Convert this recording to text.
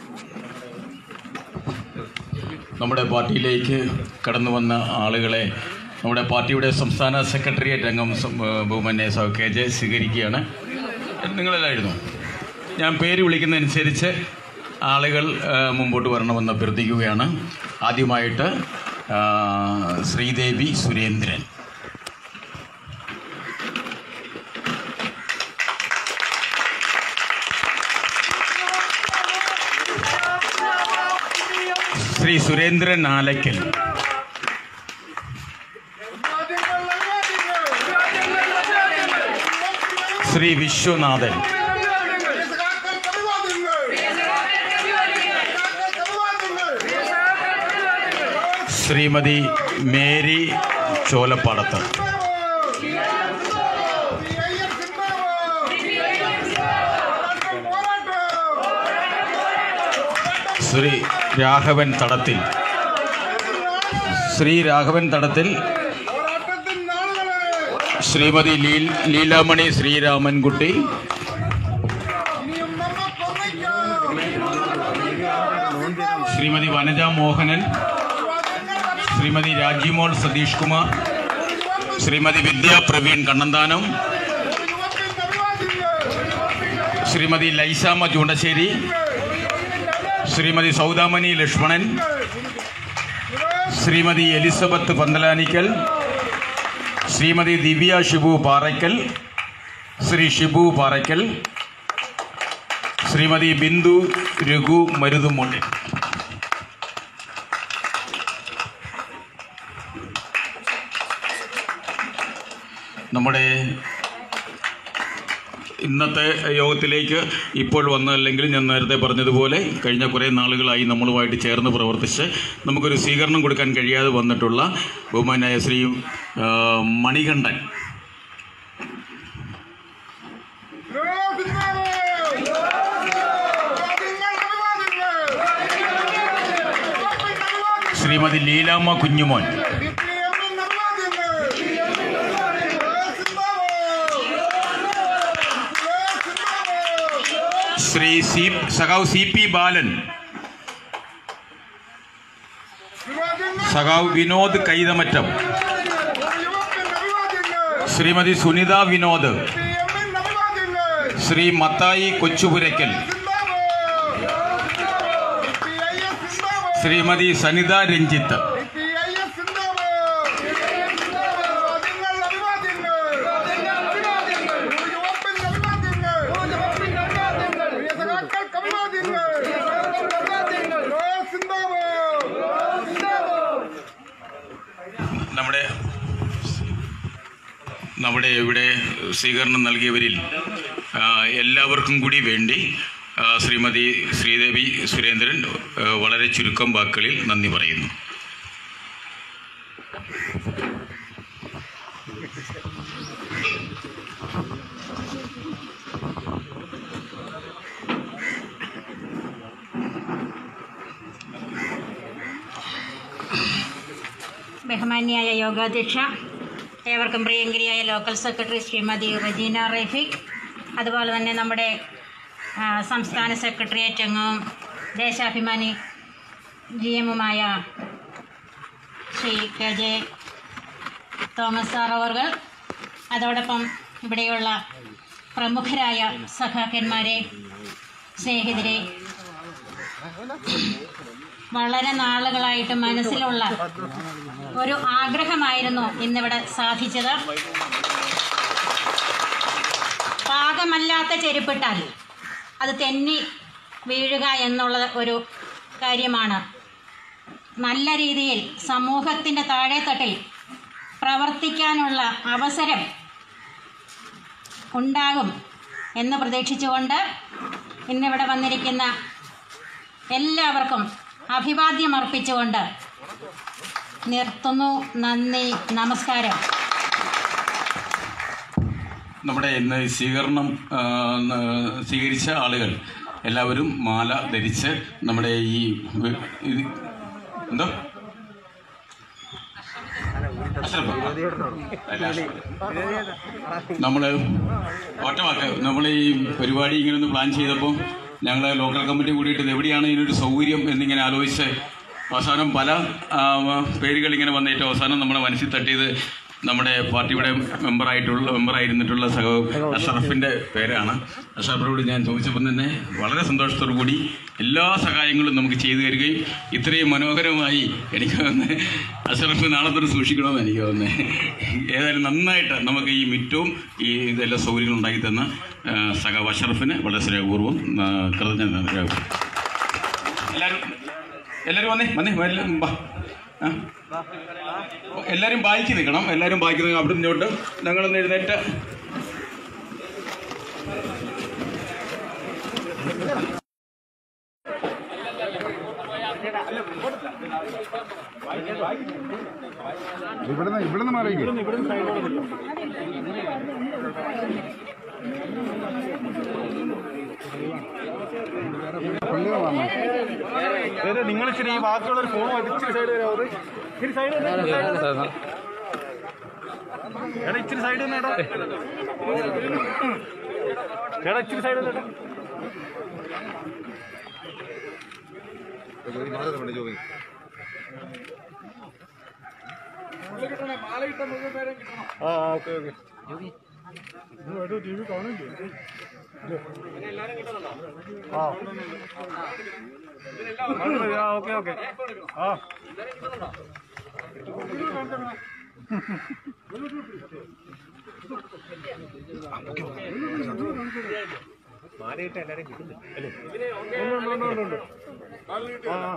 നമ്മുടെ പാർട്ടിയിലേക്ക് കടന്നു വന്ന ആളുകളെ നമ്മുടെ പാർട്ടിയുടെ സംസ്ഥാന സെക്രട്ടേറിയറ്റ് അംഗം സം- ഏഹ് ബഹുമാന്യ സഹ കെ ജെ സ്വീകരിക്കുകയാണ് നിങ്ങളല്ലായിരുന്നു ഞാൻ പേര് വിളിക്കുന്നതനുസരിച്ച് ആളുകൾ ഏഹ് മുമ്പോട്ട് വരണമെന്ന് അഭ്യർത്ഥിക്കുകയാണ് ആദ്യമായിട്ട് ആഹ് ശ്രീദേവി സുരേന്ദ്രൻ ശ്രീ സുരേന്ദ്രൻ ആലയ്ക്കൽ ശ്രീ വിശ്വനാഥൻ ശ്രീമതി മേരി ചോലപ്പാടത്ത് ശ്രീ രാഘവൻ തടത്തിൽ ശ്രീ രാഘവൻ തടത്തിൽ ശ്രീമതി ലീൽ ലീലാമണി ശ്രീരാമൻകുട്ടി ശ്രീമതി വനജ മോഹനൻ ശ്രീമതി രാജിമോൾ സതീഷ് കുമാർ ശ്രീമതി വിദ്യ പ്രവീൺ കണ്ണന്താനം ശ്രീമതി ലൈസാമ ചൂണ്ടശ്ശേരി ശ്രീമതി സൗദാമണി ലക്ഷ്മണൻ ശ്രീമതി എലിസബത്ത് പന്തലാനിക്കൽ ശ്രീമതി ദിവ്യ ഷിബു പാറയ്ക്കൽ ശ്രീ ഷിബു പാറയ്ക്കൽ ശ്രീമതി ബിന്ദു രഘു മരുതുമോട്ടി നമ്മുടെ ഇന്നത്തെ യോഗത്തിലേക്ക് ഇപ്പോൾ വന്നതല്ലെങ്കിൽ ഞാൻ നേരത്തെ പറഞ്ഞതുപോലെ കഴിഞ്ഞ കുറേ നാളുകളായി നമ്മളുമായിട്ട് ചേർന്ന് പ്രവർത്തിച്ച് നമുക്കൊരു സ്വീകരണം കൊടുക്കാൻ കഴിയാതെ വന്നിട്ടുള്ള ബഹുമാനായ ശ്രീ ആ, മണികണ്ഠൻ ശ്രീമതി ലീലാമ്മ കുഞ്ഞുമോൻ ശ്രീ സി സഖാവ് സി പി ബാലൻ സഖാവ് വിനോദ് കൈതമറ്റം ശ്രീമതി സുനിത വിനോദ് ശ്രീ മത്തായി കൊച്ചുപുരയ്ക്കൽ ശ്രീമതി സനിത രഞ്ജിത്ത് നമ്മുടെ നമ്മുടെ ഇവിടെ സ്വീകരണം നൽകിയവരിൽ ആ, എല്ലാവർക്കും കൂടി വേണ്ടി ആ, ശ്രീമതി ശ്രീദേവി സുരേന്ദ്രൻ ആ, വളരെ ചുരുക്കം വാക്കുകളിൽ നന്ദി പറയുന്നു ബഹുമാന്യായ യോഗാധ്യക്ഷ ഏവർക്കും പ്രിയങ്കരിയായ ലോക്കൽ സെക്രട്ടറി ശ്രീമതി റജീന റഫീഖ് അതുപോലെ തന്നെ നമ്മുടെ ആ, സംസ്ഥാന സെക്രട്ടേറിയറ്റ് അംഗവും ദേശാഭിമാനി ജി എമ്മുമായ Shri K J Thomas sir അവർകൾ അതോടൊപ്പം ഇവിടെയുള്ള പ്രമുഖരായ സഖാക്കന്മാരെ സ്നേഹിതരെ വളരെ നാളുകളായിട്ട് മനസ്സിലുള്ള ഒരു ആഗ്രഹമായിരുന്നു ഇന്നിവിടെ സാധിച്ചത് പാകമല്ലാത്ത ചെരുപ്പിട്ടാൽ അത് തെന്നി വീഴുക എന്നുള്ള ഒരു കാര്യമാണ് നല്ല രീതിയിൽ സമൂഹത്തിൻ്റെ താഴെത്തട്ടിൽ പ്രവർത്തിക്കാനുള്ള അവസരം ഉണ്ടാകും എന്ന് പ്രതീക്ഷിച്ചുകൊണ്ട് ഇന്നിവിടെ വന്നിരിക്കുന്ന എല്ലാവർക്കും അഭിവാദ്യം അർപ്പിച്ചുകൊണ്ട് നിർത്തുന്നു നന്ദി നമസ്കാരം നമ്മുടെ ഇന്ന് ഈ സ്വീകരണം ആ, ന- സ്വീകരിച്ച ആളുകൾ എല്ലാവരും മാല ധരിച്ച് നമ്മുടെ ഈ വി- ഇത് എന്തോ അഷ്റഫ്. അല്ല, അഷ്റഫ്. നമ്മള് ഒറ്റ വാക്ക് നമ്മൾ ഈ പരിപാടി ഇങ്ങനെ ഒന്ന് പ്ലാൻ ചെയ്തപ്പോൾ ഞങ്ങൾ ലോക്കൽ കമ്മിറ്റി കൂടിയിട്ട് ഇത് എവിടെയാണ് ഇതിനൊരു സൗകര്യം എന്നിങ്ങനെ ആലോചിച്ച് അവസാനം പല ആ, പേരുകൾ ഇങ്ങനെ വന്നിട്ട് അവസാനം നമ്മുടെ മനസ്സിൽ തട്ടിയത് നമ്മുടെ പാർട്ടിയുടെ മെമ്പറായിട്ടുള്ള മെമ്പറായിരുന്നിട്ടുള്ള സഹ അഷറഫിൻ്റെ പേരാണ് അഷറഫിനോട് ഞാൻ ചോദിച്ചപ്പോൾ തന്നെ വളരെ സന്തോഷത്തോടു കൂടി എല്ലാ സഹായങ്ങളും നമുക്ക് ചെയ്തു തരികയും ഇത്രയും മനോഹരമായി എനിക്ക് തോന്നുന്നത് അഷറഫ് നാളെ തൊട്ട് സൂക്ഷിക്കണമെന്ന് എനിക്ക് തോന്നുന്നത് ഏതായാലും നന്നായിട്ട് നമുക്ക് ഈ മിറ്റവും ഈ ഇതെല്ലാം സൗകര്യങ്ങളും ഉണ്ടാക്കി തന്ന ആ, സഖാവ് അഷറഫിന് വളരെ സ്നേഹപൂർവ്വം ആ, കൃതജ്ഞത രേഖപ്പെടുത്തുന്നു. എല്ലാവരും എല്ലാവരും വന്നേ വന്നേ വല്ല- വാ. ആ. എല്ലാവരും ബാക്കി നിൽക്കണം എല്ലാവരും ബാക്കി നിൽക്കണം അവിടെ നിന്നോട്ട് ഞങ്ങളൊന്ന് എഴുന്നേറ്റ് ഇവിടുന്ന് ഇവിടുന്ന് മാറിയില്ലേ പള്ളികൾ വന്നു നിങ്ങൾ ഇച്ചിരി ഈ ബാക്കിയുള്ള ഒരു ഫോൺ ഇച്ചിരി സൈഡ് വരാമത് ഇച്ചിരി സൈഡ് എടാ ഇച്ചിരി സൈഡ് നേടാ എടാ ഇച്ചിരി സൈഡ് നേടാ ആ ഓക്കെ ഓക്കെ ടി വി കാണില്ലേ ആ ആ ഓക്കെ ഓക്കെ ആ ഉണ്ട്, ഉണ്ട്, ഉണ്ട്, ഉണ്ട്. ആ ആ.